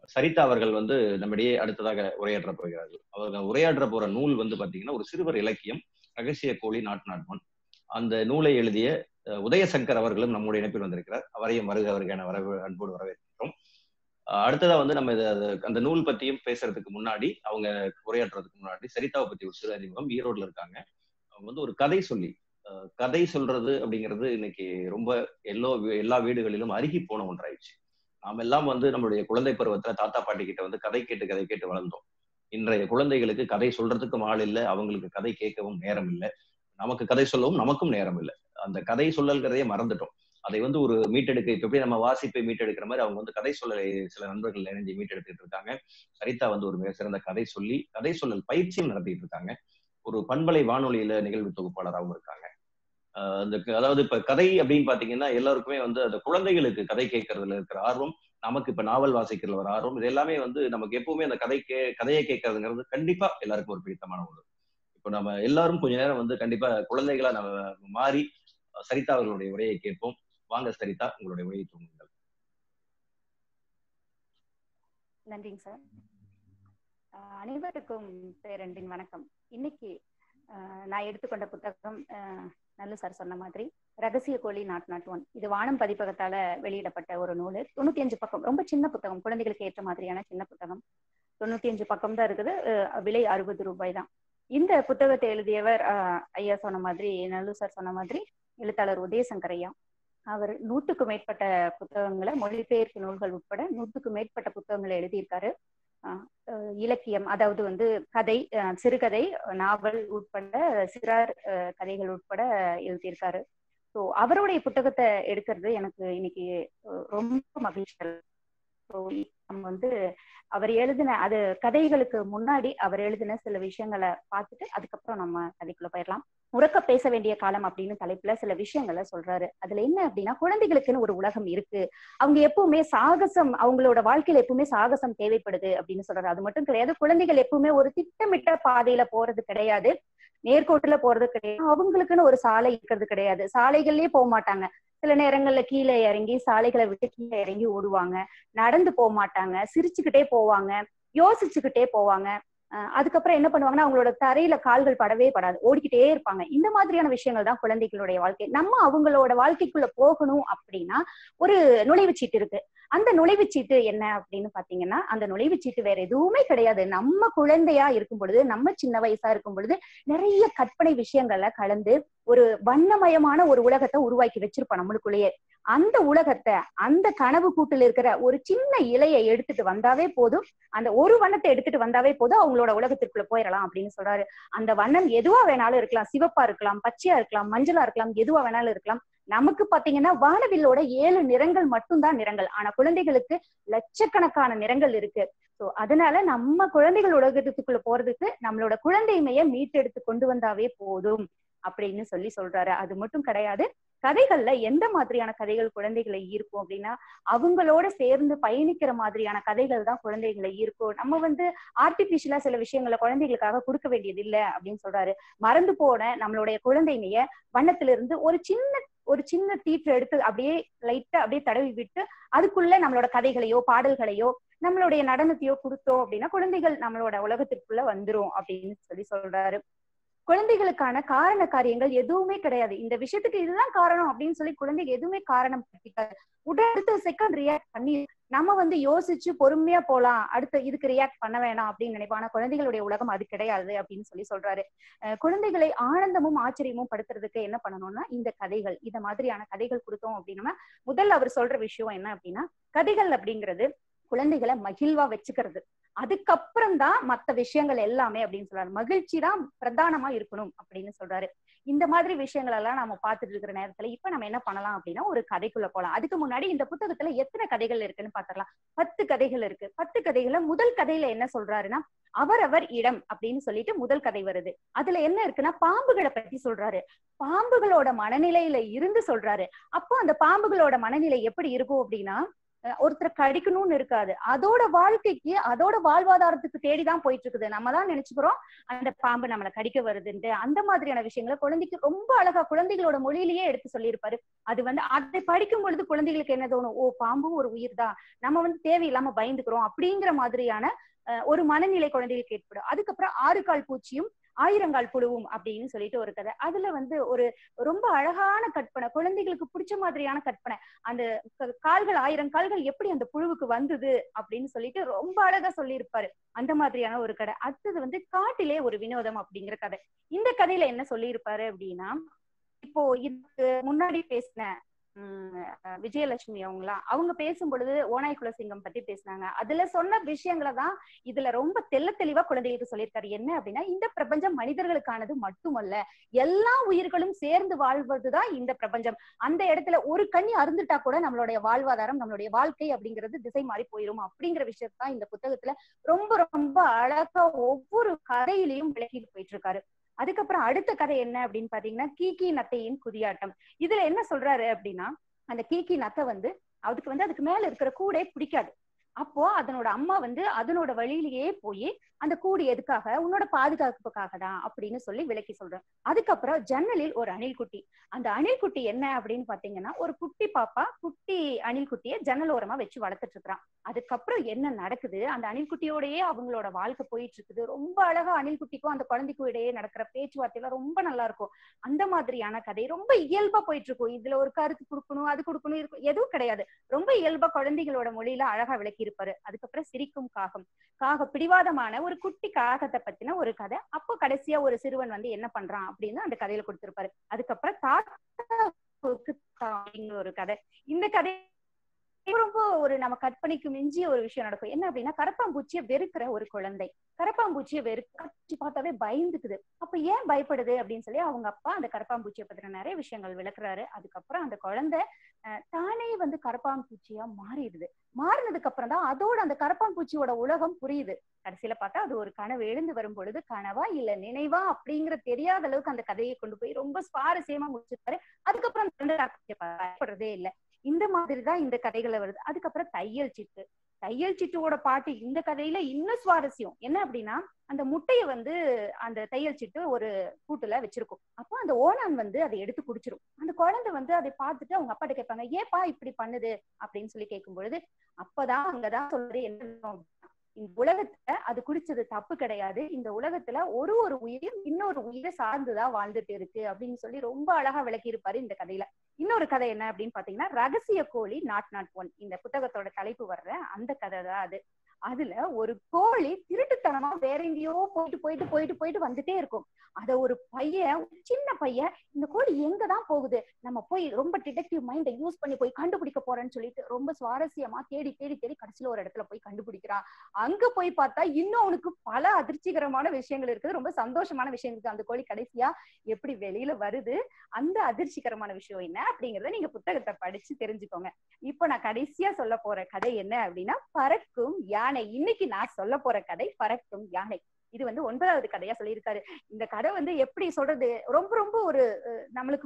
சரிதா அவர்கள் வந்து நம்மிடையே அடுத்ததாக உரையாற்ற போகிறார்கள் அவர்கள் உரையாற்ற போற நூல் வந்து பாத்தீங்கன்னா ஒரு சிறுவர் இலக்கியம் ரகசிய கோழி நாட் நாட்மன் அந்த நூலை எழுதிய அஹ், உதயசங்கர் அவர்களும் நம்முடைய இணைப்பில் வந்திருக்கிறார் அவரையும் வருக வருக என வரவு அன்போடு வரவேற்கிறோம் அஹ், அடுத்ததா வந்து நம்ம இத- அது- அந்த நூல் பத்தியும் பேசுறதுக்கு முன்னாடி அவங்க உரையாற்றுறதுக்கு முன்னாடி சரிதாவை பத்தி ஒரு சிறு அறிமுகம் ஈரோட்ல இருக்காங்க அவங்க வந்து ஒரு கதை சொல்லி அஹ், கதை சொல்றது அப்படிங்கிறது இன்னைக்கு ரொம்ப எல்லோ எல்லா வீடுகளிலும் அருகி போன ஒன்றாயிடுச்சு நாம எல்லாம் வந்து நம்மளுடைய குழந்தை பருவத்துல தாத்தா பாட்டி கிட்ட வந்து கதை கேட்டு கதை கேட்டு வளர்ந்தோம் இன்றைய குழந்தைகளுக்கு கதை சொல்றதுக்கும் ஆள் இல்லை அவங்களுக்கு கதை கேட்கவும் நேரம் இல்லை நமக்கு கதை சொல்லவும் நமக்கும் நேரம் இல்லை அந்த கதை சொல்லல்கிறதையே மறந்துட்டோம் அதை வந்து ஒரு மீட்டெடுக்க இப்ப எப்படி நம்ம வாசிப்பை மீட்டெடுக்கிற மாதிரி அவங்க வந்து கதை சொல்லலை சில நண்பர்கள் இணைஞ்சு மீட்டெடுத்துட்டு இருக்காங்க சரிதா வந்து ஒரு மிக சிறந்த கதை சொல்லி கதை சொல்லல் பயிற்சியும் நடத்திட்டு இருக்காங்க ஒரு பண்பலை வானொலியில நிகழ்வு தொகுப்பாளராகவும் இருக்காங்க ஆஹ் அந்த க- அதாவது இப்ப கதை அப்படின்னு பாத்தீங்கன்னா எல்லாருக்குமே வந்து அந்த குழந்தைகளுக்கு கதை கேட்கறதுல இருக்கிற ஆர்வம் நமக்கு இப்ப நாவல் வாசிக்கிறதுல ஒரு ஆர்வம் இது எல்லாமே வந்து நமக்கு எப்பவுமே அந்த கதை கே கதையை கேட்கறதுங்கிறது கண்டிப்பா எல்லாருக்கும் ஒரு பிடித்தமான ஒன்று இப்போ நம்ம எல்லாரும் கொஞ்ச நேரம் வந்து கண்டிப்பா குழந்தைகளா நம்ம மாறி அஹ் சரிதா அவர்களுடைய உரையை கேட்போம் வாங்க சரிதா உங்களுடைய உரையை தூங்குங்கள் நன்றிங்க சார் ஆஹ் அனைவருக்கும் பேரன்பின் வணக்கம் இன்னைக்கு ஆஹ் நான் எடுத்துக்கொண்ட புத்தகம் ஆஹ் நல்லு சார் சொன்ன மாதிரி ரகசிய கோழி நாட் நாட் ஒன் இது வானம் பதிப்பகத்தால வெளியிடப்பட்ட ஒரு நூல் தொண்ணூத்தி அஞ்சு பக்கம் ரொம்ப சின்ன புத்தகம் குழந்தைகளுக்கு ஏற்ற மாதிரியான சின்ன புத்தகம் தொண்ணூத்தி அஞ்சு பக்கம் தான் இருக்குது ஆஹ் விலை அறுபது ரூபாய் தான் இந்த புத்தகத்தை எழுதியவர் ஆஹ் ஐயா சொன்ன மாதிரி நல்லு சார் சொன்ன மாதிரி எழுத்தாளர் உதயசங்கர் ஐயா அவர் நூற்றுக்கும் மேற்பட்ட புத்தகங்களை மொழிபெயர்ப்பு நூல்கள் உட்பட நூற்றுக்கும் மேற்பட்ட புத்தகங்களை எழுதியிருக்காரு ஆஹ் அஹ் இலக்கியம் அதாவது வந்து கதை அஹ் சிறுகதை நாவல் உட்பட சிறார் அஹ் கதைகள் உட்பட எழுதியிருக்காரு ஸோ அவருடைய புத்தகத்தை எடுக்கிறது எனக்கு இன்னைக்கு அஹ் ரொம்ப மகிழ்ச்சி ஸோ நம்ம வந்து அவர் எழுதின அது கதைகளுக்கு முன்னாடி அவர் எழுதின சில விஷயங்களை பார்த்துட்டு அதுக்கப்புறம் நம்ம கதைக்குள்ள போயிடலாம் உறக்க பேச வேண்டிய காலம் அப்படின்னு தலைப்புல சில விஷயங்களை சொல்றாரு அதுல என்ன அப்படின்னா குழந்தைகளுக்குன்னு ஒரு உலகம் இருக்கு அவங்க எப்பவுமே சாகசம் அவங்களோட வாழ்க்கையில எப்பவுமே சாகசம் தேவைப்படுது அப்படின்னு சொல்றாரு அது மட்டும் கிடையாது குழந்தைகள் எப்பவுமே ஒரு திட்டமிட்ட பாதையில போறது கிடையாது நேர்கோட்டுல போறது கிடையாது அவங்களுக்குன்னு ஒரு சாலை இருக்கிறது கிடையாது சாலைகள்லயே போக மாட்டாங்க சில நேரங்கள்ல கீழே இறங்கி சாலைகளை விட்டு கீழே இறங்கி ஓடுவாங்க நடந்து போக மாட்டாங்க சிரிச்சுக்கிட்டே போவாங்க யோசிச்சுக்கிட்டே போவாங்க அஹ் அதுக்கப்புறம் என்ன பண்ணுவாங்கன்னா அவங்களோட தரையில கால்கள் படவே படாது ஓடிக்கிட்டே இருப்பாங்க இந்த மாதிரியான விஷயங்கள் தான் குழந்தைகளுடைய வாழ்க்கை நம்ம அவங்களோட வாழ்க்கைக்குள்ள போகணும் அப்படின்னா ஒரு நுழைவுச்சீட்டு இருக்கு அந்த நுழைவுச்சீட்டு என்ன அப்படின்னு பாத்தீங்கன்னா அந்த நுழைவுச்சீட்டு வேற எதுவுமே கிடையாது நம்ம குழந்தையா இருக்கும் பொழுது நம்ம சின்ன வயசா இருக்கும் பொழுது நிறைய கற்பனை விஷயங்களை கலந்து ஒரு வண்ணமயமான ஒரு உலகத்தை உருவாக்கி வச்சிருப்போம் நம்மளுக்குள்ளேயே அந்த உலகத்தை அந்த கனவு கூட்டுல இருக்கிற ஒரு சின்ன இலையை எடுத்துட்டு வந்தாவே போதும் அந்த ஒரு வண்ணத்தை எடுத்துட்டு வந்தாவே போதும் அவங்களோட உலகத்திற்குள்ள போயிடலாம் அப்படின்னு சொல்றாரு அந்த வண்ணம் எதுவா வேணாலும் இருக்கலாம் சிவப்பா இருக்கலாம் பச்சையா இருக்கலாம் மஞ்சளா இருக்கலாம் எதுவா வேணாலும் இருக்கலாம் நமக்கு பாத்தீங்கன்னா வானவில்லோட ஏழு நிறங்கள் மட்டும்தான் நிறங்கள் ஆனா குழந்தைகளுக்கு லட்சக்கணக்கான நிறங்கள் இருக்கு சோ அதனால நம்ம குழந்தைகள் உலகத்துக்குள்ள போறதுக்கு நம்மளோட குழந்தைமைய மீட்டெடுத்து கொண்டு வந்தாவே போதும் அப்படின்னு சொல்லி சொல்றாரு அது மட்டும் கிடையாது கதைகள்ல எந்த மாதிரியான கதைகள் குழந்தைகளை ஈர்க்கும் அப்படின்னா அவங்களோட சேர்ந்து பயணிக்கிற மாதிரியான கதைகள் தான் குழந்தைகளை ஈர்க்கும் நம்ம வந்து ஆர்டிபிஷியலா சில விஷயங்களை குழந்தைகளுக்காக கொடுக்க வேண்டியது இல்ல அப்படின்னு சொல்றாரு மறந்து போன நம்மளுடைய குழந்தைமைய வண்ணத்திலிருந்து ஒரு சின்ன ஒரு சின்ன தீற்று எடுத்து அப்படியே லைட்டா அப்படியே தடவி விட்டு அதுக்குள்ள நம்மளோட கதைகளையோ பாடல்களையோ நம்மளுடைய நடனத்தையோ கொடுத்தோம் அப்படின்னா குழந்தைகள் நம்மளோட உலகத்திற்குள்ள வந்துரும் அப்படின்னு சொல்லி சொல்றாரு குழந்தைகளுக்கான காரண காரியங்கள் எதுவுமே கிடையாது இந்த விஷயத்துக்கு இதுதான் காரணம் அப்படின்னு சொல்லி குழந்தைங்க எதுவுமே காரணம் படுத்திக்காது உடனே அடுத்த செகண்ட் ரியாக்ட் பண்ணி நம்ம வந்து யோசிச்சு பொறுமையா போலாம் அடுத்த இதுக்கு ரியாக்ட் பண்ண வேணாம் அப்படின்னு நினைப்போம் ஆனா குழந்தைகளுடைய உலகம் அது கிடையாது அப்படின்னு சொல்லி சொல்றாரு அஹ் குழந்தைகளை ஆனந்தமும் ஆச்சரியமும் படுத்துறதுக்கு என்ன பண்ணணும்னா இந்த கதைகள் இந்த மாதிரியான கதைகள் கொடுத்தோம் அப்படின்னா முதல்ல அவர் சொல்ற விஷயம் என்ன அப்படின்னா கதைகள் அப்படிங்கிறது குழந்தைகளை மகிழ்வா வச்சுக்கிறது அதுக்கப்புறம் தான் மத்த விஷயங்கள் எல்லாமே அப்படின்னு சொல்றாரு மகிழ்ச்சி தான் பிரதானமா இருக்கணும் அப்படின்னு சொல்றாரு இந்த மாதிரி விஷயங்கள் எல்லாம் நம்ம பார்த்துட்டு இருக்கிற நேரத்துல இப்ப நம்ம என்ன பண்ணலாம் அப்படின்னா ஒரு கதைக்குள்ள போலாம் அதுக்கு முன்னாடி இந்த புத்தகத்துல எத்தனை கதைகள் இருக்குன்னு பாத்திரலாம் பத்து கதைகள் இருக்கு பத்து கதைகள்ல முதல் கதையில என்ன சொல்றாருன்னா அவரவர் இடம் அப்படின்னு சொல்லிட்டு முதல் கதை வருது அதுல என்ன இருக்குன்னா பாம்புகளை பத்தி சொல்றாரு பாம்புகளோட மனநிலையில இருந்து சொல்றாரு அப்போ அந்த பாம்புகளோட மனநிலை எப்படி இருக்கும் அப்படின்னா ஒருத்தரை கடிக்கணும்னு இருக்காது அதோட வாழ்க்கைக்கு அதோட வாழ்வாதாரத்துக்கு தேடிதான் போயிட்டு இருக்குது நம்ம தான் நினைச்சுக்கிறோம் அந்த பாம்பு நம்மளை கடிக்க வருதுன்ட்டு அந்த மாதிரியான விஷயங்களை குழந்தைக்கு ரொம்ப அழகா குழந்தைகளோட மொழியிலேயே எடுத்து சொல்லியிருப்பாரு அது வந்து அதை படிக்கும் பொழுது குழந்தைகளுக்கு என்ன தோணும் ஓ பாம்பும் ஒரு உயிர் தான் நம்ம வந்து தேவையில்லாம பயந்துக்கிறோம் அப்படிங்கிற மாதிரியான ஒரு மனநிலை குழந்தைகளுக்கு ஏற்படும் அதுக்கப்புறம் ஆறு கால் பூச்சியும் ஆயிரங்கால் புழுவும் அப்படின்னு சொல்லிட்டு ஒரு கதை அதுல வந்து ஒரு ரொம்ப அழகான கற்பனை குழந்தைகளுக்கு பிடிச்ச மாதிரியான கற்பனை அந்த கால்கள் ஆயிரம் கால்கள் எப்படி அந்த புழுவுக்கு வந்தது அப்படின்னு சொல்லிட்டு ரொம்ப அழகா சொல்லியிருப்பாரு அந்த மாதிரியான ஒரு கதை அடுத்தது வந்து காட்டிலே ஒரு வினோதம் அப்படிங்கிற கதை இந்த கதையில என்ன சொல்லியிருப்பாரு அப்படின்னா இப்போ இதுக்கு முன்னாடி பேசின விஜயலட்சுமி அவங்களாம் அவங்க பேசும் பொழுது ஓனாய் குலசிங்கம் பத்தி பேசினாங்க அதுல சொன்ன விஷயங்களை தான் இதுல ரொம்ப தெல்ல தெளிவா குழந்தைகளுக்கு சொல்லியிருக்காரு என்ன அப்படின்னா இந்த பிரபஞ்சம் மனிதர்களுக்கானது மட்டுமல்ல எல்லா உயிர்களும் சேர்ந்து வாழ்வதுதான் இந்த பிரபஞ்சம் அந்த இடத்துல ஒரு கண்ணி அருந்துட்டா கூட நம்மளுடைய வாழ்வாதாரம் நம்மளுடைய வாழ்க்கை அப்படிங்கிறது திசை மாறி போயிரும் அப்படிங்கிற விஷயத்தான் இந்த புத்தகத்துல ரொம்ப ரொம்ப அழகா ஒவ்வொரு கதையிலையும் விளக்கிட்டு போயிட்டு இருக்காரு அதுக்கப்புறம் அடுத்த கதை என்ன அப்படின்னு பாத்தீங்கன்னா கீகி நத்தையின் குதியாட்டம் இதுல என்ன சொல்றாரு அப்படின்னா அந்த கீகி நத்தை வந்து அதுக்கு வந்து அதுக்கு மேல இருக்கிற கூடே பிடிக்காது அப்போ அதனோட அம்மா வந்து அதனோட வழியிலேயே போய் அந்த கூடு எதுக்காக உன்னோட பாதுகாப்புக்காக தான் அப்படின்னு சொல்லி விளக்கி சொல்றேன் அதுக்கப்புறம் ஜன்னலில் ஒரு அணில் குட்டி அந்த அணில் குட்டி என்ன அப்படின்னு பாத்தீங்கன்னா ஒரு குட்டி பாப்பா குட்டி அணில் குட்டியை ஜன்னல் ஓரமா வச்சு வளர்த்துட்டு இருக்கிறான் அதுக்கப்புறம் என்ன நடக்குது அந்த அணில் குட்டியோடயே அவங்களோட வாழ்க்கை போயிட்டு இருக்குது ரொம்ப அழகா அணில் குட்டிக்கும் அந்த குழந்தைக்கும் இடையே நடக்கிற பேச்சுவார்த்தையில ரொம்ப நல்லா இருக்கும் அந்த மாதிரியான கதை ரொம்ப இயல்பா போயிட்டு இருக்கும் இதுல ஒரு கருத்து கொடுக்கணும் அது கொடுக்கணும் இருக்கும் எதுவும் கிடையாது ரொம்ப இயல்பா குழந்தைகளோட மொழியில அழகா விளக்கி இருப்பாரு அதுக்கப்புறம் சிரிக்கும் காகம் காக பிடிவாதமான ஒரு குட்டி காகத்தை பத்தின ஒரு கதை அப்போ கடைசியா ஒரு சிறுவன் வந்து என்ன பண்றான் அப்படின்னு அந்த கதையில கொடுத்திருப்பாரு அதுக்கப்புறம் தாத்தா ஒரு கதை இந்த கதை ரொம்ப ஒரு நம்ம கற்பனைக்கு மிஞ்சிய ஒரு விஷயம் நடக்கும் என்ன அப்படின்னா கரப்பாம்பூச்சியை வெறுக்கிற ஒரு குழந்தை கரப்பாம்பூச்சியை வெறுக்க பார்த்தாவே பயந்துக்குது அப்ப ஏன் பயப்படுது அப்படின்னு சொல்லி அவங்க அப்பா அந்த கரப்பாம்பூச்சியை பத்தின நிறைய விஷயங்கள் விளக்குறாரு அதுக்கப்புறம் அந்த குழந்தை தானே வந்து கரப்பாம்பூச்சியா மாறிடுது மாறினதுக்கு அப்புறம் தான் அதோட அந்த கரப்பாம்பூச்சியோட உலகம் புரியுது கடைசியில பார்த்தா அது ஒரு கனவு எழுந்து வரும் பொழுது கனவா இல்ல நினைவா அப்படிங்கிற தெரியாத அளவுக்கு அந்த கதையை கொண்டு போய் ரொம்ப சுவாரஸ்யமா முடிச்சிருப்பாரு அதுக்கப்புறம் பயப்படுறதே இல்லை இந்த மாதிரிதான் இந்த கதைகளை வருது அதுக்கப்புறம் தையல் சிட்டு தையல் சிட்டுவோட பாட்டு இந்த கதையில இன்னும் சுவாரஸ்யம் என்ன அப்படின்னா அந்த முட்டைய வந்து அந்த தையல் சிட்டு ஒரு கூட்டுல வச்சிருக்கும் அப்போ அந்த ஓனான் வந்து அதை எடுத்து குடிச்சிரும் அந்த குழந்தை வந்து அதை பார்த்துட்டு அவங்க அப்பாட்ட கேட்பாங்க ஏப்பா இப்படி பண்ணுது அப்படின்னு சொல்லி கேட்கும் பொழுது அப்பதான் அங்கதான் சொல்றது என்ன இந்த உலகத்துல அது குடிச்சது தப்பு கிடையாது இந்த உலகத்துல ஒரு ஒரு உயிரும் இன்னொரு உயிரை சார்ந்துதான் வாழ்ந்துட்டு இருக்கு அப்படின்னு சொல்லி ரொம்ப அழகா விளக்கி இருப்பாரு இந்த கதையில இன்னொரு கதை என்ன அப்படின்னு பாத்தீங்கன்னா ரகசிய கோழி நாட் நாட் ஒன் இந்த புத்தகத்தோட தலைப்பு வர்ற அந்த கதை தான் அது அதுல ஒரு கோழி திருட்டுத்தனமா வேற எங்கேயோ போயிட்டு போயிட்டு போயிட்டு போயிட்டு வந்துட்டே இருக்கும் அத ஒரு பையன் சின்ன பையன் இந்த கோழி எங்கதான் போகுது நம்ம போய் ரொம்ப டிடெக்டிவ் மைண்டை யூஸ் பண்ணி போய் கண்டுபிடிக்க போறேன்னு சொல்லிட்டு ரொம்ப சுவாரஸ்யமா தேடி தேடி தேடி கடைசியில ஒரு இடத்துல போய் கண்டுபிடிக்கிறான் அங்க போய் பார்த்தா இன்னும் அவனுக்கு பல அதிர்ச்சிகரமான விஷயங்கள் இருக்குது ரொம்ப சந்தோஷமான விஷயம் இருக்கு அந்த கோழி கடைசியா எப்படி வெளியில வருது அந்த அதிர்ச்சிகரமான விஷயம் என்ன அப்படிங்கறத நீங்க புத்தகத்தை படிச்சு தெரிஞ்சுக்கோங்க இப்போ நான் கடைசியா சொல்ல போற கதை என்ன அப்படின்னா பறக்கும் யானை இன்னைக்கு நான் சொல்ல போற கதை பறக்கும் யானை இது வந்து ஒன்பதாவது கதையா சொல்லியிருக்காரு இந்த கதை வந்து எப்படி சொல்றது ரொம்ப ரொம்ப ஒரு நம்மளுக்கு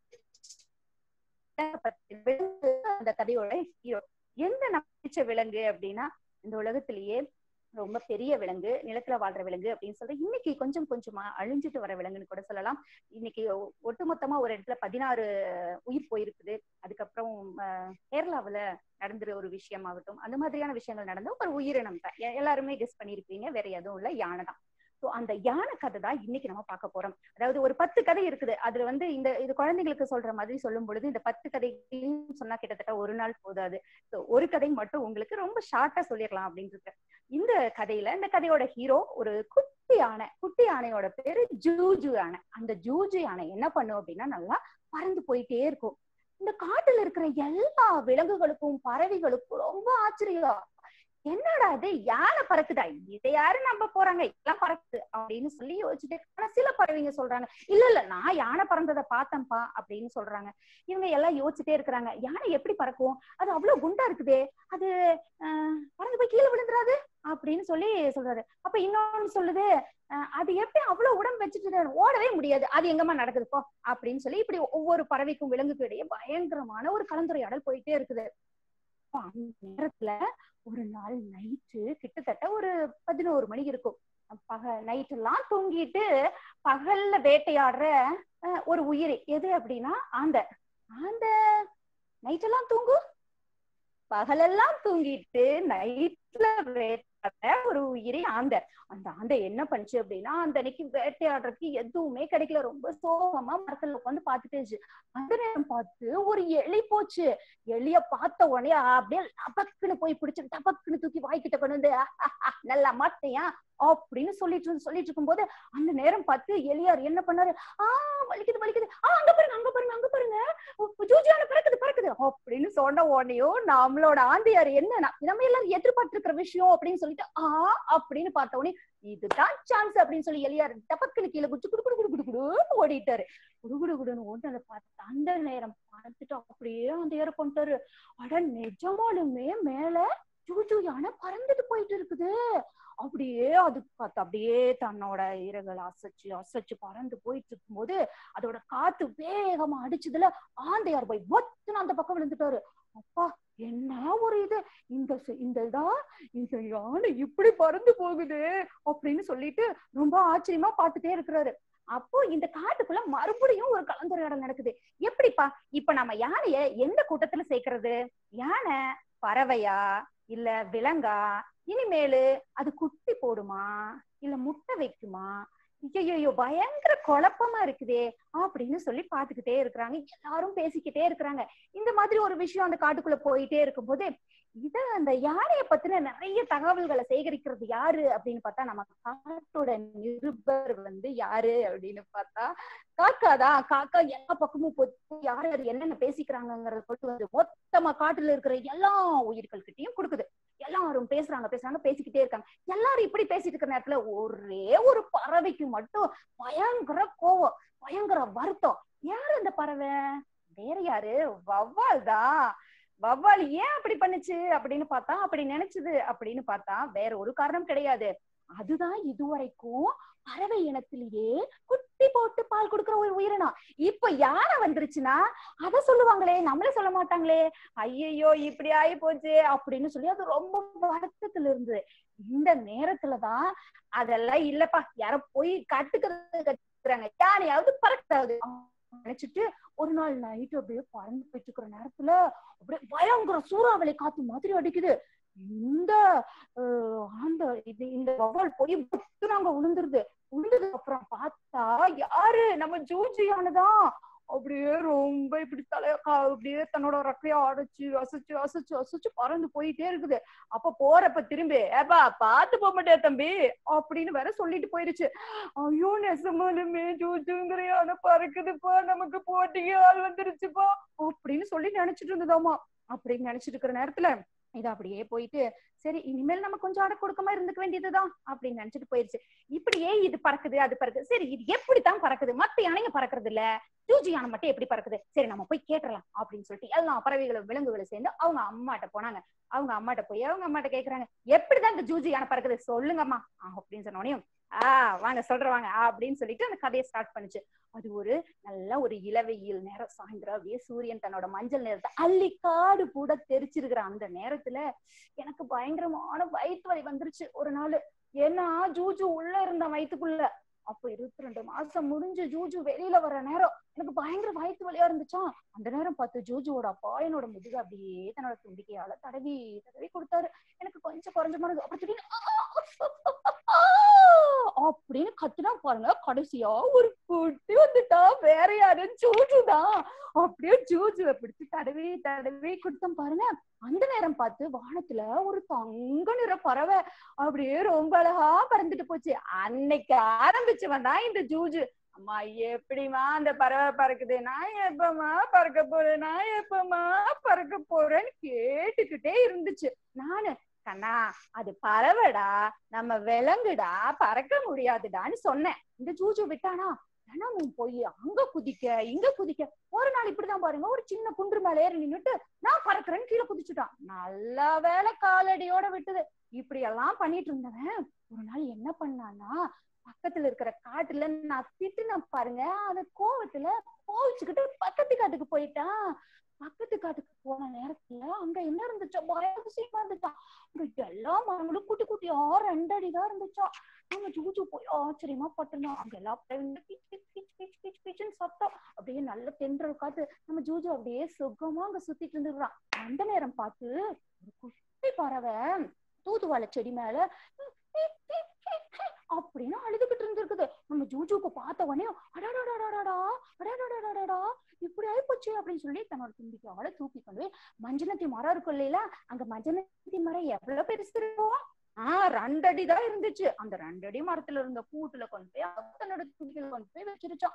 பிடிச்ச அந்த கதையோட ஹீரோ எந்த பிடிச்ச விலங்கு அப்படின்னா இந்த உலகத்திலேயே ரொம்ப பெரிய விலங்கு நிலத்துல வாழ்ற விலங்கு அப்படின்னு சொல்ற இன்னைக்கு கொஞ்சம் கொஞ்சமா அழிஞ்சிட்டு வர விலங்குன்னு கூட சொல்லலாம் இன்னைக்கு ஒட்டுமொத்தமா ஒரு இடத்துல பதினாறு உயிர் போயிருக்குது அதுக்கப்புறம் கேரளாவுல நடந்துற ஒரு விஷயம் ஆகட்டும் அந்த மாதிரியான விஷயங்கள் நடந்த ஒரு உயிரினம் தான் எல்லாருமே கெஸ் பண்ணிருப்பீங்க வேற எதுவும் இல்ல யானை தான் ஸோ அந்த யானை கதை தான் இன்னைக்கு நம்ம பார்க்க போறோம் அதாவது ஒரு பத்து கதை இருக்குது அதுல வந்து இந்த இது குழந்தைங்களுக்கு சொல்ற மாதிரி சொல்லும் பொழுது இந்த பத்து கதைகளையும் சொன்னா கிட்டத்தட்ட ஒரு நாள் போதாது ஸோ ஒரு கதை மட்டும் உங்களுக்கு ரொம்ப ஷார்ட்டா சொல்லிடலாம் அப்படின்னு இந்த கதையில இந்த கதையோட ஹீரோ ஒரு குட்டி யானை குட்டி யானையோட பேரு ஜூஜு யானை அந்த ஜூஜு யானை என்ன பண்ணும் அப்படின்னா நல்லா பறந்து போயிட்டே இருக்கும் இந்த காட்டுல இருக்கிற எல்லா விலங்குகளுக்கும் பறவைகளுக்கும் ரொம்ப ஆச்சரியம் என்னடா இது யானை பறக்குதா இதை யாரு நம்ப போறாங்க எல்லாம் பறக்குது அப்படின்னு சொல்லி யோசிச்சுட்டு ஆனா சில பறவைங்க சொல்றாங்க இல்ல இல்ல நான் யானை பறந்ததை பார்த்தேன்ப்பா அப்படின்னு சொல்றாங்க இவங்க எல்லாம் யோசிச்சுட்டே இருக்கிறாங்க யானை எப்படி பறக்கும் அது அவ்வளவு குண்டா இருக்குதே அது ஆஹ் பறந்து போய் கீழே விழுந்துராது அப்படின்னு சொல்லி சொல்றாரு அப்ப இன்னொன்னு சொல்லுது அது எப்படி அவ்வளவு உடம்பு வச்சுட்டு ஓடவே முடியாது அது எங்கம்மா நடக்குது போ அப்படின்னு சொல்லி இப்படி ஒவ்வொரு பறவைக்கும் விலங்குக்கும் இடையே பயங்கரமான ஒரு கலந்துரையாடல் போயிட்டே இருக்குது அந்த நேரத்துல ஒரு நாள் நைட்டு கிட்டத்தட்ட ஒரு பதினோரு மணி இருக்கும் பக நைட் எல்லாம் தூங்கிட்டு பகல்ல வேட்டையாடுற அஹ், ஒரு உயிர் எது அப்படின்னா ஆந்த ஆந்த நைட் எல்லாம் தூங்கு பகலெல்லாம் தூங்கிட்டு நைட்ல வேட்டையாடுற ஒரு உயிரி ஆந்த அந்த ஆந்தை என்ன பண்ணுச்சு அப்படின்னா அந்த அன்னைக்கு வேட்டையாடுறதுக்கு எதுவுமே கிடைக்கல ரொம்ப சோகமா மரத்துல உட்காந்து பாத்துட்டு இருந்துச்சு அந்த நேரம் பார்த்து ஒரு எலி போச்சு எலிய பார்த்த உடனே அப்படியே டபக்குன்னு போய் பிடிச்சு டபக்குன்னு தூக்கி வாய்க்கிட்ட கொண்டு வந்து நல்லா மாட்டேயா அப்படின்னு சொல்லிட்டு இருந்து- சொல்லிட்டு இருக்கும்போது அந்த நேரம் பார்த்து எலியார் என்ன பண்ணாரு ஆஹ் வலிக்குது வலிக்குது ஆஹ் அங்க பாருங்க அங்க பாருங்க அங்க பாருங்க ஜூஜியான பறக்குது பறக்குது அப்படின்னு சொன்ன உடனேயும் நம்மளோட ஆந்தையார் என்ன நம்ம எல்லாரும் எதிர்பார்த்து இருக்கிற விஷயம் அப்படின்னு சொல்லிட்டு ஆ அப்படின்னு பார்த்த உடனே இதுதான் சான்ஸ் அப்படின்னு சொல்லி எலியார் டபக்குன்னு கீழே குச்சி குடு குடு குடு குடு குடுன்னு ஓடிட்டாரு குடு குடு குடுன்னு ஓட்டு அதை பார்த்து அந்த நேரம் பார்த்துட்டு அப்படியே அந்த ஏற கொண்டாரு அட நிஜமாலுமே மேல ஜூஜு யானை பறந்துட்டு போயிட்டு இருக்குது அப்படியே அது பார்த்து அப்படியே தன்னோட இறகுகளை அசைச்சு அசைச்சு பறந்து போயிட்டு இருக்கும்போது அதோட காத்து வேகமா அடிச்சதுல ஆந்தையார் போய் ஒத்துன்னு அந்த பக்கம் விழுந்துட்டாரு அப்பா என்ன ஒரு இது இந்த ச- இந்த இதா இந்த யானை இப்படி பறந்து போகுது அப்படின்னு சொல்லிட்டு ரொம்ப ஆச்சரியமா பார்த்துட்டே இருக்கிறாரு அப்போ இந்த காட்டுக்குள்ள மறுபடியும் ஒரு கலந்துரையாடல் நடக்குது எப்படிப்பா இப்ப நம்ம யானைய எந்த கூட்டத்துல சேர்க்கறது யானை பறவையா இல்ல விலங்கா இனிமேலு அது குட்டி போடுமா இல்ல முட்டை வைக்குமா ஐயோ பயங்கர குழப்பமா இருக்குதே அப்படின்னு சொல்லி பாத்துக்கிட்டே இருக்கிறாங்க எல்லாரும் பேசிக்கிட்டே இருக்கிறாங்க இந்த மாதிரி ஒரு விஷயம் அந்த காட்டுக்குள்ள போயிட்டே இருக்கும்போது இத அந்த யானைய பத்தின நிறைய தகவல்களை சேகரிக்கிறது யாரு அப்படின்னு பார்த்தா நம்ம காட்டோட நிருபர் வந்து யாரு அப்படின்னு பார்த்தா காக்கா தான் காக்கா எல்லா பக்கமும் போய் யார் யார் என்னென்ன பேசிக்கிறாங்கிறத கொண்டு வந்து மொத்தமா காட்டுல இருக்கிற எல்லா உயிர்கள் கிட்டயும் கொடுக்குது எல்லாரும் பேசுறாங்க பேசுறாங்க பேசிக்கிட்டே இருக்காங்க எல்லாரும் இப்படி பேசிட்டு இருக்கிற நேரத்துல ஒரே ஒரு பறவைக்கு மட்டும் பயங்கர கோவம் பயங்கர வருத்தம் யாரு அந்த பறவை வேற யாரு வவ்வால் தான் வவ்வால் ஏன் அப்படி பண்ணுச்சு அப்படின்னு பார்த்தா அப்படி நினைச்சது அப்படின்னு பார்த்தா வேற ஒரு காரணம் கிடையாது அதுதான் இதுவரைக்கும் பறவை இனத்திலேயே குட்டி போட்டு பால் கொடுக்கிற ஒரு உயிரினம் இப்ப யானை வந்துருச்சுன்னா அத சொல்லுவாங்களே நம்மளே சொல்ல மாட்டாங்களே ஐயையோ இப்படி ஆகி போச்சு அப்படின்னு சொல்லி அது ரொம்ப வருத்தத்துல இருந்தது இந்த நேரத்துலதான் அதெல்லாம் இல்லப்பா யாரோ போய் கட்டுக்கிறது கட்டுறாங்க யானையாவது பறக்காது நினைச்சிட்டு ஒரு நாள் நைட் அப்படியே பறந்து போயிட்டு இருக்கிற நேரத்துல அப்படியே பயங்கர சூறாவளி காத்து மாதிரி அடிக்குது இந்த அஹ், அந்த இது இந்த வவ்வால் போய் நாங்க விழுந்துருது விழுந்ததுக்கு அப்புறம் பார்த்தா யாரு நம்ம ஜூஜியானதான் அப்படியே ரொம்ப இப்படி தலைய கா- அப்படியே தன்னோட ரெக்கையா அடைச்சு அசைச்சு அசைச்சு அசைச்சு பறந்து போயிட்டே இருக்குது அப்ப போறப்ப திரும்பி ஏப்பா பாத்து போக மாட்டியா தம்பி அப்படின்னு வேற சொல்லிட்டு போயிருச்சு ஐயோ நெசமாலுமே ஜூஜுங்கிற யானை பறக்குதுப்பா நமக்கு போட்டிக்கு ஆள் வந்துருச்சுப்பா அப்படின்னு சொல்லி நினைச்சிட்டு இருந்ததாமா அப்படின்னு நினைச்சிட்டு இருக்கிற நேரத்துல இது அப்படியே போயிட்டு சரி இனிமேல் நம்ம கொஞ்சம் அடை கொடுக்காம இருந்துக்க வேண்டியதுதான் அப்படின்னு நினைச்சிட்டு போயிருச்சு இப்படியே இது பறக்குது அது பறக்குது சரி இது எப்படித்தான் பறக்குது மத்த யானைங்க பறக்குறது இல்ல ஜூஜி யானை மட்டும் எப்படி பறக்குது சரி நம்ம போய் கேட்டலாம் அப்படின்னு சொல்லிட்டு எல்லா பறவைகளும் விலங்குகளும் சேர்ந்து அவங்க அம்மாட்ட போனாங்க அவங்க அம்மாட்ட போய் அவங்க அம்மாட்ட கேக்குறாங்க எப்படிதான் இந்த ஜூஜி யானை பறக்குது சொல்லுங்கம்மா ஆஹ் அப்படின்னு சொன்ன உடனே ஆஹ் வாங்க சொல்றேன் வாங்க அப்படின்னு சொல்லிட்டு அந்த கதையை ஸ்டார்ட் பண்ணுச்சு அது ஒரு நல்ல ஒரு இளவெயில் நேரம் சாயந்தரம் அப்படியே சூரியன் தன்னோட மஞ்சள் நேரத்தை அள்ளி காடு கூட தெரிச்சிருக்கிற அந்த நேரத்துல எனக்கு பயங்கரமான வயிற்று வலி வந்துருச்சு ஒரு நாள் ஏன்னா ஜூஜு உள்ள இருந்த வயித்துக்குள்ள அப்ப இருபத்தி ரெண்டு மாசம் முடிஞ்சு ஜூஜு வெளியில வர நேரம் எனக்கு பயங்கர வயிற்று வலியா இருந்துச்சா அந்த நேரம் பார்த்து ஜூஜுவோட அப்பா என்னோட முதுகு அப்படியே தன்னோட தும்பிக்கையால தடவி தடவி கொடுத்தாரு எனக்கு கொஞ்சம் குறைஞ்ச மாதிரி இருந்தது. அப்புறம் திடீர்னு "ஆ, ஆ, அப்படின்னு கத்துனா பாருங்க கடைசியா ஒரு குட்டி வந்துட்டா வேற யாரு ஜூஜுதான் அப்படியே ஜூஜுவை பிடிச்சு தடவி தடவி கொடுத்தோம் பாருங்க அந்த நேரம் பார்த்து வானத்துல ஒரு தங்க நிற பறவை அப்படியே ரொம்ப அழகா பறந்துட்டு போச்சு அன்னைக்கு ஆரம்பிச்சு வந்தா இந்த ஜூஜு அம்மா எப்படிமா அந்த பறவை பறக்குது நான் எப்பமா பறக்க போறேன் நான் எப்பமா பறக்க போறேன்னு கேட்டுக்கிட்டே இருந்துச்சு நானு கண்ணா அது பறவைடா நம்ம விலங்குடா பறக்க முடியாதுடான்னு சொன்னேன் இந்த ஜூஜு விட்டானா தினமும் போய் அங்க குதிக்க இங்க குதிக்க ஒரு நாள் இப்படிதான் பாருங்க ஒரு சின்ன குன்று மேல ஏறி நின்னுட்டு நான் பறக்குறேன்னு கீழே குதிச்சுட்டான் நல்ல வேலை காலடியோட விட்டுது இப்படி எல்லாம் பண்ணிட்டு இருந்தவன் ஒரு நாள் என்ன பண்ணான்னா பக்கத்துல இருக்கிற காட்டுல நான் திட்டுன பாருங்க அந்த கோவத்துல கோவிச்சுக்கிட்டு பக்கத்து காட்டுக்கு போயிட்டான் பக்கத்து காட்டுக்கு போன நேரத்துல அங்க என்ன இருந்துச்சா பயங்கரமா இருந்துச்சா அங்க எல்லா மரங்களும் குட்டி குட்டியா ரெண்டடி தான் இருந்துச்சா நம்ம ஜூஜு போய் ஆச்சரியமா பட்டுனோம் அங்க எல்லா பறவைங்களும் கிச் கிச் கிச் கிச் கிச் கிச்னு சத்தம் அப்படியே நல்ல தென்றல் காத்து நம்ம ஜூஜு அப்படியே சுகமா அங்க சுத்திட்டு இருந்துடுறான் அந்த நேரம் பார்த்து ஒரு குட்டி பறவை தூதுவாழை செடி மேல அப்படின்னு அழுதுகிட்டு இருந்திருக்குது நம்ம ஜூஜுக்கு பார்த்த உடனே அடாடாடாடாடா அடாடாடாடாடா இப்படி ஆயிப்போச்சு அப்படின்னு சொல்லி தன்னோட தும்பிக்கையால தூக்கி கொண்டு போய் மஞ்சனத்தி மரம் இருக்கும் இல்லையா அங்க மஞ்சனத்தி மரம் எவ்வளவு பெருசு இருக்கும் ஆஹ் ரெண்டடி தான் இருந்துச்சு அந்த ரெண்டடி மரத்துல இருந்த கூட்டுல கொண்டு போய் தன்னோட தும்பிக்கையில கொண்டு போய் வச்சிருச்சான்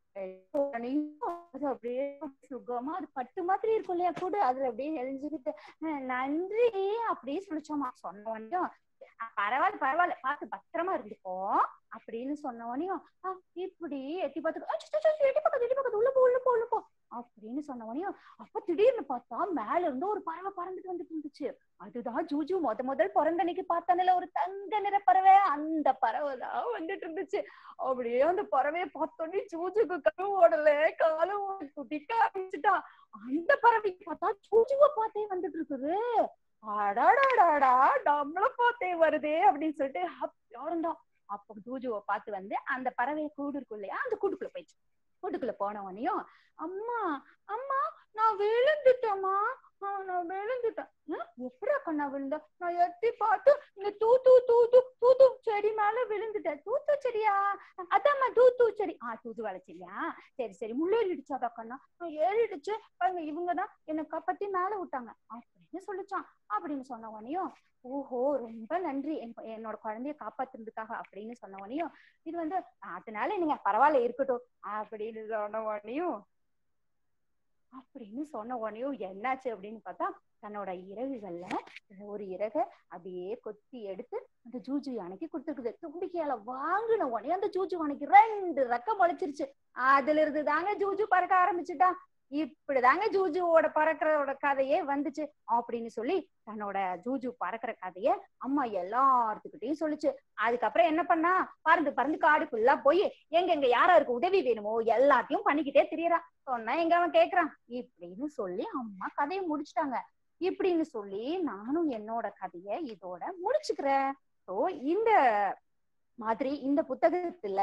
அது அப்படியே சுகமா அது பட்டு மாதிரி இருக்கும் இல்லையா கூட அதுல அப்படியே எழிஞ்சுக்கிட்டு நன்றி அப்படியே சொல்லிச்சோமா சொன்ன உடனே பரவாயில்ல பரவாயில்ல பார்த்து பத்திரமா இருந்துக்கோ அப்படின்னு சொன்ன உடனே இப்படி எட்டி பார்த்து எட்டி பக்கத்து எட்டி பக்கத்து உள்ள போ உள்ள போ உள்ள போ அப்படின்னு சொன்ன உடனே அப்ப திடீர்னு பார்த்தா மேல இருந்து ஒரு பறவை பறந்துட்டு வந்துட்டு இருந்துச்சு அதுதான் ஜூஜு முத முதல் பிறந்தனைக்கு பார்த்தானல ஒரு தங்க நிற பறவை அந்த பறவை தான் வந்துட்டு இருந்துச்சு அப்படியே அந்த பறவையை பார்த்தோன்னே ஜூஜுக்கு கரு ஓடல காலம் குதிக்க ஆரம்பிச்சுட்டா அந்த பறவை பார்த்தா ஜூஜுவை பார்த்தே வந்துட்டு இருக்குது அடாடாடாடா நம்மள பார்த்தே வருதே அப்படின்னு சொல்லிட்டு யாருந்தான் அப்ப ஜூஜுவை பார்த்து வந்து அந்த பறவை கூடு இருக்கும் இல்லையா அந்த கூட்டுக்குள்ள போயிடுச்சு கூட்டுக்குள்ள போனவனையும் அம்மா அம்மா நான் விழுந்துட்டேம்மா நான் விழுந்துட்டேன் எப்படா கண்ணா விழுந்த நான் எட்டி பார்த்து இந்த தூ தூ தூ தூ தூத்து செடி மேல விழுந்துட்டேன் தூத்து செடியா அதாம்மா தூத்து செடி ஆஹ் தூது வளைச்சியா சரி சரி முள்ளேறிடுச்சாதா கண்ணா நான் ஏறிடுச்சு பாருங்க இவங்கதான் என்னை காப்பாத்தி மேல விட்டாங்க அப்படின்னு சொல்லிச்சான் அப்படின்னு சொன்ன உடனேயும் ஓஹோ ரொம்ப நன்றி என்னோட குழந்தைய காப்பாத்துறதுக்காக அப்படின்னு சொன்ன உடனேயும் இது வந்து அதனால நீங்க பரவாயில்ல இருக்கட்டும் அப்படின்னு சொன்ன உடனேயும் அப்படின்னு சொன்ன உடனேயும் என்னாச்சு அப்படின்னு பார்த்தா தன்னோட இறகுகள்ல ஒரு இறக அப்படியே கொத்தி எடுத்து அந்த ஜூஜு யானைக்கு கொடுத்துருக்குது தும்பிக்கையால வாங்கின உடனே அந்த ஜூஜு யானைக்கு ரெண்டு ரெக்கம் முளைச்சிருச்சு அதுல இருந்து தாங்க ஜூஜு பறக்க ஆரம்பிச்சுட்டா இப்படிதாங்க ஜூஜுவோட பறக்கிறோட கதையே வந்துச்சு அப்படின்னு சொல்லி தன்னோட ஜூஜு பறக்கிற கதைய அம்மா எல்லாத்துக்கிட்டையும் சொல்லுச்சு அதுக்கப்புறம் என்ன பண்ணா பறந்து பறந்து காடு ஃபுல்லா போய் எங்க எங்க யாராருக்கு உதவி வேணுமோ எல்லாத்தையும் பண்ணிக்கிட்டே திரியறா சொன்னா எங்க அவன் கேக்குறான் இப்படின்னு சொல்லி அம்மா கதையை முடிச்சுட்டாங்க இப்படின்னு சொல்லி நானும் என்னோட கதைய இதோட முடிச்சுக்கிறேன் ஸோ இந்த மாதிரி இந்த புத்தகத்துல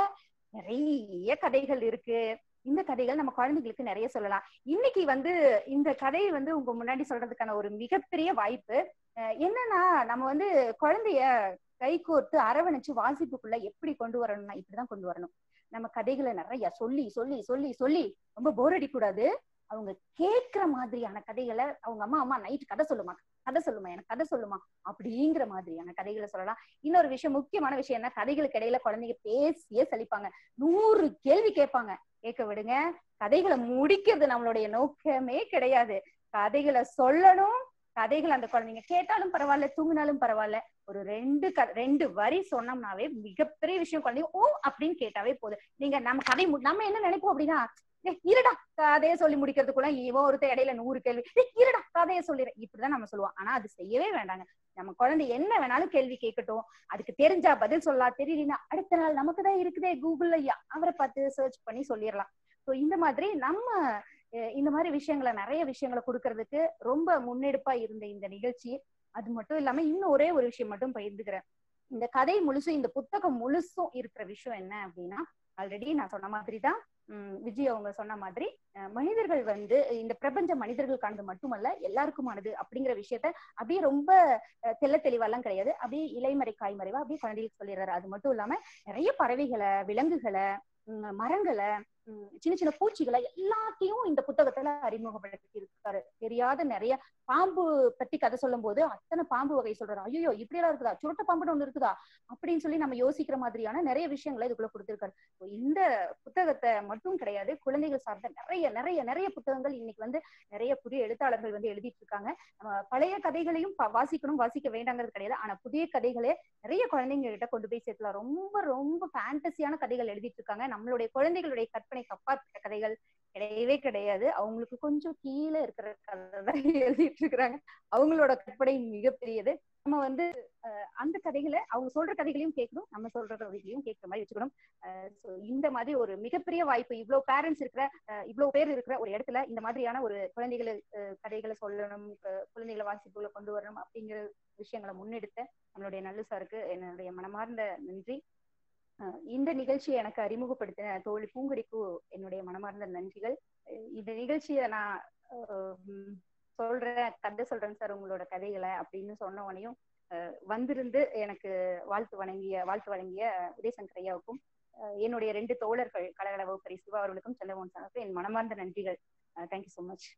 நிறைய கதைகள் இருக்கு இந்த கதைகள் நம்ம குழந்தைங்களுக்கு நிறைய சொல்லலாம் இன்னைக்கு வந்து இந்த கதையை வந்து உங்க முன்னாடி சொல்றதுக்கான ஒரு மிகப்பெரிய வாய்ப்பு என்னன்னா நம்ம வந்து குழந்தைய கை கோர்த்து அரவணைச்சு வாசிப்புக்குள்ள எப்படி கொண்டு வரணும்னா இப்படிதான் கொண்டு வரணும் நம்ம கதைகளை நிறைய சொல்லி சொல்லி சொல்லி சொல்லி ரொம்ப போர் அடிக்கூடாது அவங்க கேட்கிற மாதிரியான கதைகளை அவங்க அம்மா அம்மா நைட் கதை சொல்லுமா கதை சொல்லுமா எனக்கு கதை சொல்லுமா அப்படிங்கிற மாதிரியான கதைகளை சொல்லலாம் இன்னொரு விஷயம் முக்கியமான விஷயம் என்ன கதைகளுக்கு இடையில குழந்தைங்க பேசியே சலிப்பாங்க நூறு கேள்வி கேட்பாங்க கேட்க விடுங்க கதைகளை முடிக்கிறது நம்மளுடைய நோக்கமே கிடையாது கதைகளை சொல்லணும் கதைகள் அந்த குழந்தைங்க கேட்டாலும் பரவாயில்ல தூங்கினாலும் பரவாயில்ல ஒரு ரெண்டு க ரெண்டு வரி சொன்னோம்னாவே மிகப்பெரிய விஷயம் குழந்தைங்க ஓ அப்படின்னு கேட்டாவே போதும் நீங்க நம்ம கதை நம்ம என்ன நினைப்போம் அப்படின்னா இருடா கதையை சொல்லி முடிக்கிறதுக்குள்ள இவன் ஒருத்தர் இடையில நூறு கேள்வி இருடா கதையை சொல்லிடுறேன் இப்படிதான் நம்ம சொல்லுவோம் ஆனா அது செய்யவே வேண்டாங்க நம்ம குழந்தை என்ன வேணாலும் கேள்வி கேட்கட்டும் அதுக்கு தெரிஞ்சா பதில் சொல்லலாம் தெரியலனா அடுத்த நாள் நமக்கு தான் இருக்குதே கூகுள்ல அவரை பார்த்து சர்ச் பண்ணி சொல்லிடலாம் ஸோ இந்த மாதிரி நம்ம இந்த மாதிரி விஷயங்களை நிறைய விஷயங்களை கொடுக்கறதுக்கு ரொம்ப முன்னெடுப்பா இருந்த இந்த நிகழ்ச்சி அது மட்டும் இல்லாம இன்னும் ஒரே ஒரு விஷயம் மட்டும் பகிர்ந்துக்கிறேன் இந்த கதை முழுசும் இந்த புத்தகம் முழுசும் இருக்கிற விஷயம் என்ன அப்படின்னா ஆல்ரெடி நான் சொன்ன மாதிரி தான் விஜய் அவங்க சொன்ன மாதிரி மனிதர்கள் வந்து இந்த பிரபஞ்ச மனிதர்களுக்கானது மட்டுமல்ல எல்லாருக்குமானது அப்படிங்கிற விஷயத்த அப்படியே ரொம்ப தெல்ல தெளிவாலாம் கிடையாது அப்படியே இலைமறை காய்மறைவா அப்படியே குழந்தைகளுக்கு சொல்லிடுறாரு அது மட்டும் இல்லாம நிறைய பறவைகளை விலங்குகளை மரங்களை சின்ன சின்ன பூச்சிகளை எல்லாத்தையும் இந்த புத்தகத்துல அறிமுகப்படுத்தி இருக்காரு தெரியாத நிறைய பாம்பு பத்தி கதை சொல்லும் போது அத்தனை பாம்பு வகை சொல்றாரு ஐயோ இப்படி எல்லாம் இருக்குதா சுருட்ட பாம்புன்னு ஒண்ணு இருக்குதா அப்படின்னு சொல்லி நம்ம யோசிக்கிற மாதிரியான நிறைய விஷயங்களை இதுக்குள்ள கொடுத்திருக்காரு இந்த புத்தகத்தை மட்டும் கிடையாது குழந்தைகள் சார்ந்த நிறைய நிறைய நிறைய புத்தகங்கள் இன்னைக்கு வந்து நிறைய புதிய எழுத்தாளர்கள் வந்து எழுதிட்டு இருக்காங்க நம்ம பழைய கதைகளையும் வாசிக்கணும் வாசிக்க வேண்டாங்கிறது கிடையாது ஆனா புதிய கதைகளே நிறைய குழந்தைங்க கிட்ட கொண்டு போய் சேர்க்கலாம் ரொம்ப ரொம்ப ஃபேண்டசியான கதைகள் எழுதிட்டு இருக்காங்க நம்மளுடைய குழந்தைகளுடைய கற்பனைக்கு அப்பாற்பட்ட கதைகள் கிடையவே கிடையாது அவங்களுக்கு கொஞ்சம் கீழே இருக்கிற கதை தான் எழுதிட்டு இருக்கிறாங்க அவங்களோட கற்பனை மிகப்பெரியது நம்ம வந்து அந்த கதைகளை அவங்க சொல்ற கதைகளையும் கேட்கணும் நம்ம சொல்ற கதைகளையும் கேட்கிற மாதிரி வச்சுக்கணும் ஸோ இந்த மாதிரி ஒரு மிகப்பெரிய வாய்ப்பு இவ்வளவு பேரண்ட்ஸ் இருக்கிற இவ்வளவு பேர் இருக்கிற ஒரு இடத்துல இந்த மாதிரியான ஒரு குழந்தைகளை கதைகளை சொல்லணும் குழந்தைகளை வாசிப்புகளை கொண்டு வரணும் அப்படிங்கிற விஷயங்களை முன்னெடுத்த நம்மளுடைய நல்லு சாருக்கு என்னுடைய மனமார்ந்த நன்றி இந்த நிகழ்ச்சியை எனக்கு அறிமுகப்படுத்தின தோழி பூங்குடிக்கு என்னுடைய மனமார்ந்த நன்றிகள் இந்த நிகழ்ச்சியை நான் சொல்றேன் கதை சொல்றேன் சார் உங்களோட கதைகளை அப்படின்னு சொன்ன உடனேயும் வந்திருந்து எனக்கு வாழ்த்து வழங்கிய வாழ்த்து வழங்கிய உதயசங்கர் ஐயாவுக்கும் என்னுடைய ரெண்டு தோழர்கள் கலகல வகுப்பறை சிவா அவர்களுக்கும் செல்லமோன் சாருக்கு என் மனமார்ந்த நன்றிகள் தேங்க்யூ ஸோ மச்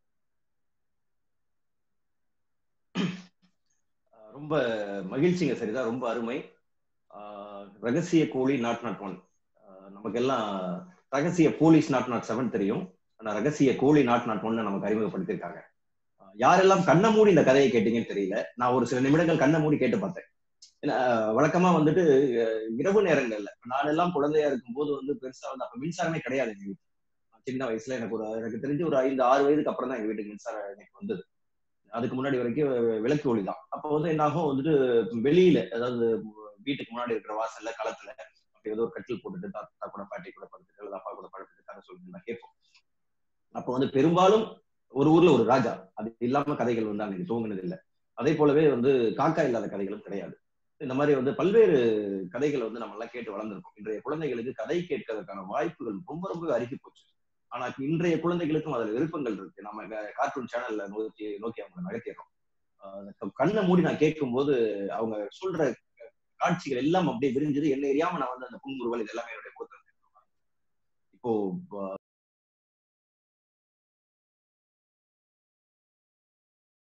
ரொம்ப மகிழ்ச்சிங்க சரிதா ரொம்ப அருமை ரகசிய கோழி நாட் நாட் ஒன் நமக்கெல்லாம் ரகசிய போலீஸ் நாட் நாட் செவன் தெரியும் ஆனா ரகசிய கோழி நாட் நாட் ஒன்னு நமக்கு அறிமுகப்படுத்திருக்காங்க யாரெல்லாம் கண்ணை மூடி இந்த கதையை கேட்டீங்கன்னு தெரியல நான் ஒரு சில நிமிடங்கள் கண்ணை மூடி கேட்டு பார்த்தேன் வழக்கமா வந்துட்டு இரவு நேரங்கள்ல நான் எல்லாம் குழந்தையா இருக்கும் போது வந்து பெருசா வந்து அப்ப மின்சாரமே கிடையாது எங்க வீட்டு சின்ன வயசுல எனக்கு ஒரு எனக்கு தெரிஞ்சு ஒரு ஐந்து ஆறு வயதுக்கு அப்புறம் தான் எங்க வீட்டுக்கு மின்சாரம் எனக்கு வந்தது அதுக்கு முன்னாடி வரைக்கும் விளக்கு ஒளி தான் அப்போ வந்து என்னாகும் வந்துட்டு வெளியில அதாவது வீட்டுக்கு முன்னாடி இருக்கிற வாசல்ல களத்துல அப்படி ஏதோ ஒரு கட்டில் போட்டுட்டு தாத்தா கூட பாட்டி கூட படுத்துட்டு அப்பா கூட படுத்துட்டு கதை சொல்லிட்டு கேட்போம் அப்போ வந்து பெரும்பாலும் ஒரு ஊர்ல ஒரு ராஜா அது இல்லாம கதைகள் வந்து அன்னைக்கு தூங்கினது இல்லை அதே போலவே வந்து காக்கா இல்லாத கதைகளும் கிடையாது இந்த மாதிரி வந்து பல்வேறு கதைகளை வந்து நம்ம எல்லாம் கேட்டு வளர்ந்துருக்கோம் இன்றைய குழந்தைகளுக்கு கதை கேட்கறதுக்கான வாய்ப்புகள் ரொம்ப ரொம்ப அருகி போச்சு ஆனா இன்றைய குழந்தைகளுக்கும் அதுல விருப்பங்கள் இருக்கு நம்ம கார்ட்டூன் சேனல்ல நோக்கி நோக்கி அவங்க நகர்த்திடுறோம் கண்ணை மூடி நான் கேட்கும் போது அவங்க சொல்ற காட்சிகள் எல்லாம் அப்படியே விரிஞ்சது என்ன எரியாம நான் வந்து அந்த புன்முறுவல் இது எல்லாமே என்னுடைய இப்போ